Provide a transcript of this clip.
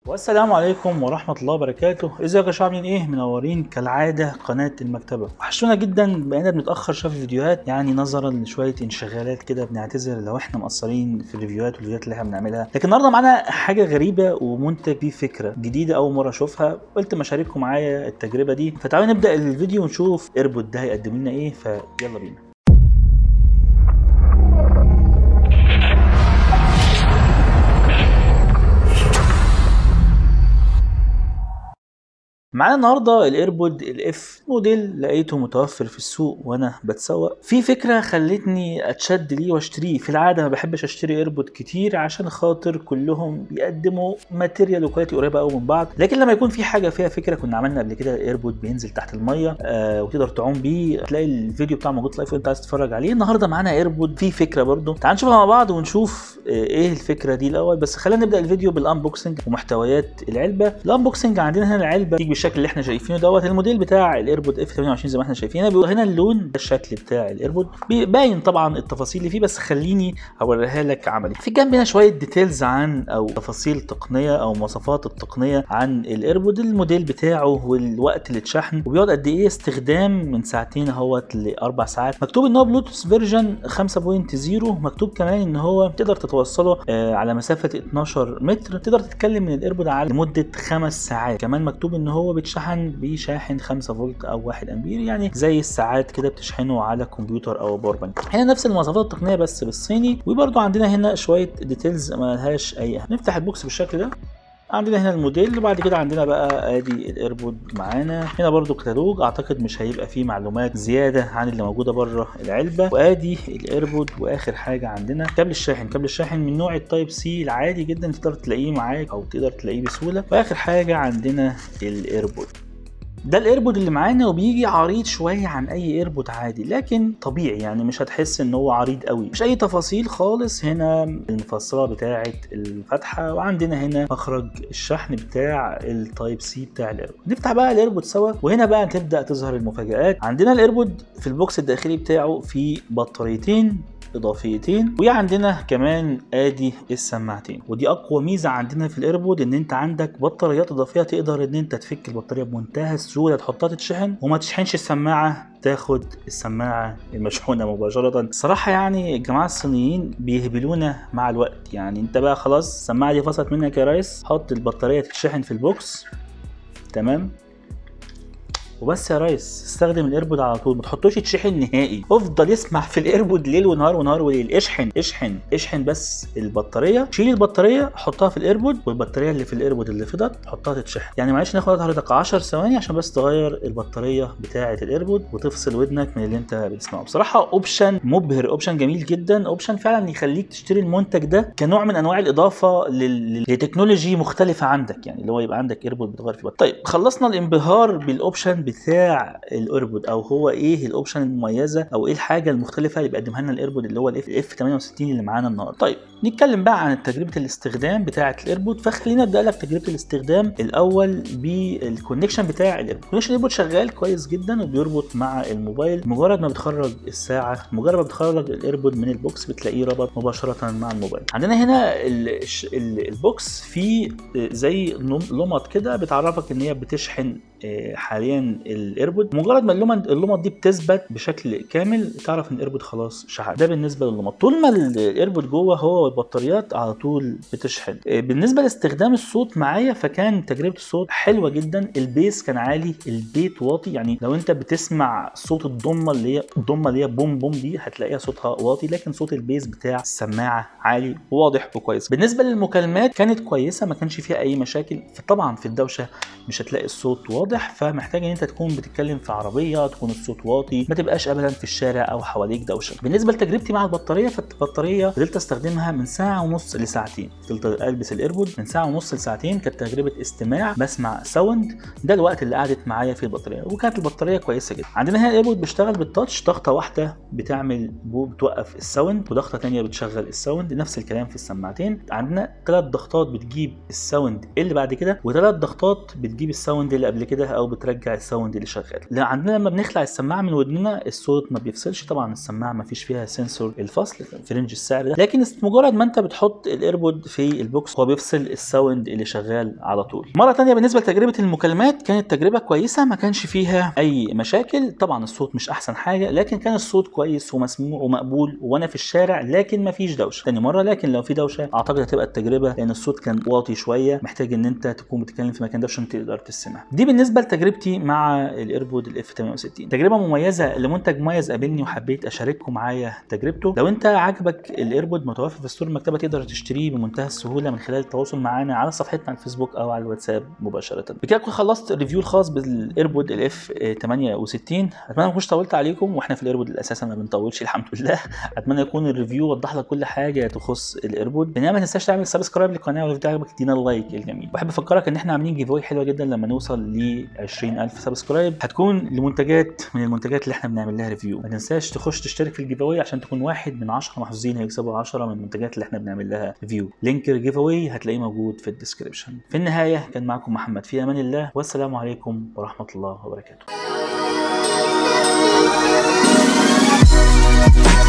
والسلام عليكم ورحمة الله وبركاته ازيكم يا شباب عاملين ايه منورين كالعادة قناة المكتبة وحشونا جدا بقينا بنتأخر شوية في الفيديوهات يعني نظرا لشوية انشغالات كده بنعتذر لو احنا مقصرين في الريفيوهات والفيديوهات اللي احنا بنعملها لكن النهارده معانا حاجة غريبة ومنتج فيه فكرة جديدة أول مرة أشوفها قلت ما اشارككم معايا التجربة دي فتعالوا نبدأ الفيديو ونشوف ايربود ده هيقدم لنا ايه فيلا بينا معانا النهارده الايربود الاف موديل لقيته متوفر في السوق وانا بتسوق في فكره خلتني اتشد ليه واشتريه في العاده ما بحبش اشتري ايربود كتير عشان خاطر كلهم بيقدموا ماتيريال وكواليتي قريبه قوي من بعض لكن لما يكون في حاجه فيها فكره كنا عملنا قبل كده الايربود بينزل تحت الميه آه وتقدر تعوم بيه تلاقي الفيديو بتاعه موجود لايف وانت عايز تتفرج عليه النهارده معانا ايربود فيه فكره برضو تعال نشوفها مع بعض ونشوف آه ايه الفكره دي الاول بس خلينا نبدا الفيديو بالانبوكسنج ومحتويات العلبه الانبوكسنج عندنا هنا العلبه تيجي بالشكل اللي احنا شايفينه دوت الموديل بتاع الايربود اف 28 زي ما احنا شايفين هنا هنا اللون ده الشكل بتاع الايربود باين طبعا التفاصيل اللي فيه بس خليني اوريها لك عملي في جنب هنا شويه ديتيلز عن او تفاصيل تقنيه او مواصفات التقنيه عن الايربود الموديل بتاعه والوقت اللي اتشحن وبيقعد قد ايه استخدام من ساعتين اهوت لاربع ساعات مكتوب ان هو بلوتوث فيرجن 5.0 مكتوب كمان ان هو تقدر تتوصله آه على مسافه 12 متر تقدر تتكلم من الايربود على لمده خمس ساعات كمان مكتوب ان هو بيتشحن بشاحن 5 فولت او 1 امبير يعني زي الساعات كده بتشحنه على كمبيوتر او باور بانك هنا نفس المواصفات التقنيه بس بالصيني وبرده عندنا هنا شويه ديتيلز ما لهاش اي أهل. نفتح البوكس بالشكل ده عندنا هنا الموديل وبعد كده عندنا بقى ادي الايربود معانا هنا برضو كتالوج اعتقد مش هيبقى فيه معلومات زياده عن اللي موجوده بره العلبه وادي الايربود واخر حاجه عندنا كابل الشاحن كابل الشاحن من نوع التايب سي العادي جدا تقدر تلاقيه معاك او تقدر تلاقيه بسهوله واخر حاجه عندنا الايربود ده الايربود اللي معانا وبيجي عريض شويه عن اي ايربود عادي لكن طبيعي يعني مش هتحس ان هو عريض قوي مش اي تفاصيل خالص هنا المفصله بتاعه الفتحه وعندنا هنا مخرج الشحن بتاع التايب سي بتاع الايربود نفتح بقى الايربود سوا وهنا بقى تبدا تظهر المفاجات عندنا الايربود في البوكس الداخلي بتاعه في بطاريتين اضافيتين وعندنا كمان ادي السماعتين ودي اقوى ميزه عندنا في الايربود ان انت عندك بطاريات اضافيه تقدر ان انت تفك البطاريه بمنتهى السهوله تحطها تتشحن وما تشحنش السماعه تاخد السماعه المشحونه مباشره الصراحه يعني الجماعه الصينيين بيهبلونا مع الوقت يعني انت بقى خلاص السماعه دي فصلت منك يا ريس حط البطاريه تتشحن في البوكس تمام وبس يا ريس استخدم الايربود على طول ما تحطوش يتشحن نهائي افضل اسمع في الايربود ليل ونهار ونهار وليل اشحن اشحن اشحن بس البطاريه شيل البطاريه حطها في الايربود والبطاريه اللي في الايربود اللي فضت حطها تتشحن يعني معلش ناخد حضرتك 10 ثواني عشان بس تغير البطاريه بتاعه الايربود وتفصل ودنك من اللي انت بتسمعه بصراحه اوبشن مبهر اوبشن جميل جدا اوبشن فعلا يخليك تشتري المنتج ده كنوع من انواع الاضافه لل... لتكنولوجي مختلفه عندك يعني اللي هو يبقى عندك ايربود بتغير فيه طيب خلصنا الانبهار بالاوبشن بتاع الايربود او هو ايه الاوبشن المميزه او ايه الحاجه المختلفه اللي بيقدمها لنا الايربود اللي هو الاف 68 اللي معانا النهارده طيب نتكلم بقى عن تجربه الاستخدام بتاعه الايربود فخلينا ابدا لك تجربه الاستخدام الاول بالكونكشن بتاع الايربود كونكشن الايربود شغال كويس جدا وبيربط مع الموبايل مجرد ما بتخرج الساعه مجرد ما بتخرج الايربود من البوكس بتلاقيه ربط مباشره مع الموبايل عندنا هنا ال ال البوكس فيه زي لمط كده بتعرفك ان هي بتشحن حاليا الايربود مجرد ما اللمض اللمض دي بتثبت بشكل كامل تعرف ان الايربود خلاص شحن ده بالنسبه لللمض طول ما الايربود جوه هو والبطاريات على طول بتشحن بالنسبه لاستخدام الصوت معايا فكان تجربه الصوت حلوه جدا البيس كان عالي البيت واطي يعني لو انت بتسمع صوت الضمه اللي هي الضمه اللي هي بوم بوم دي هتلاقيها صوتها واطي لكن صوت البيس بتاع السماعه عالي وواضح وكويس بالنسبه للمكالمات كانت كويسه ما كانش فيها اي مشاكل فطبعا في الدوشه مش هتلاقي الصوت واضح فمحتاج ان انت تكون بتتكلم في عربيه تكون الصوت واطي ما تبقاش ابدا في الشارع او حواليك دوشه بالنسبه لتجربتي مع البطاريه فالبطاريه فضلت استخدمها من ساعه ونص لساعتين فضلت البس الايربود من ساعه ونص لساعتين كانت تجربه استماع بسمع ساوند ده الوقت اللي قعدت معايا في البطاريه وكانت البطاريه كويسه جدا عندنا هنا الايربود بيشتغل بالتاتش ضغطه واحده بتعمل بو بتوقف الساوند وضغطه ثانيه بتشغل الساوند نفس الكلام في السماعتين عندنا ثلاث ضغطات بتجيب الساوند اللي بعد كده وثلاث ضغطات بتجيب الساوند اللي قبل كده كده او بترجع الساوند اللي شغال لا عندنا لما بنخلع السماعه من ودننا الصوت ما بيفصلش طبعا السماعه ما فيش فيها سنسور الفصل في رينج السعر ده لكن مجرد ما انت بتحط الايربود في البوكس هو بيفصل الساوند اللي شغال على طول مره تانية بالنسبه لتجربه المكالمات كانت تجربه كويسه ما كانش فيها اي مشاكل طبعا الصوت مش احسن حاجه لكن كان الصوت كويس ومسموع ومقبول وانا في الشارع لكن ما فيش دوشه تاني مره لكن لو في دوشه اعتقد هتبقى التجربه لان الصوت كان واطي شويه محتاج ان انت تكون بتتكلم في مكان دوشه عشان تقدر تسمع دي بالنسبه لتجربتي مع الايربود الاف 68 تجربه مميزه لمنتج مميز قابلني وحبيت اشارككم معايا تجربته لو انت عجبك الايربود متوفر في ستور المكتبه تقدر تشتريه بمنتهى السهوله من خلال التواصل معانا على صفحتنا على الفيسبوك او على الواتساب مباشره بكده اكون خلصت الريفيو الخاص بالايربود الاف 68 اتمنى ما اكونش طولت عليكم واحنا في الايربود اساسا ما بنطولش الحمد لله اتمنى يكون الريفيو وضح لك كل حاجه تخص الايربود بنعم ما تنساش تعمل سبسكرايب للقناه ولو عجبك ادينا اللايك الجميل واحب افكرك ان احنا عاملين جيف اواي حلوه جدا لما نوصل ل 20000 سبسكرايب هتكون لمنتجات من المنتجات اللي احنا بنعمل لها ريفيو ما تنساش تخش تشترك في الجيف اواي عشان تكون واحد من 10 محظوظين هيكسبوا 10 من المنتجات اللي احنا بنعمل لها ريفيو لينك الجيف اواي هتلاقيه موجود في الديسكربشن في النهايه كان معكم محمد في امان الله والسلام عليكم ورحمه الله وبركاته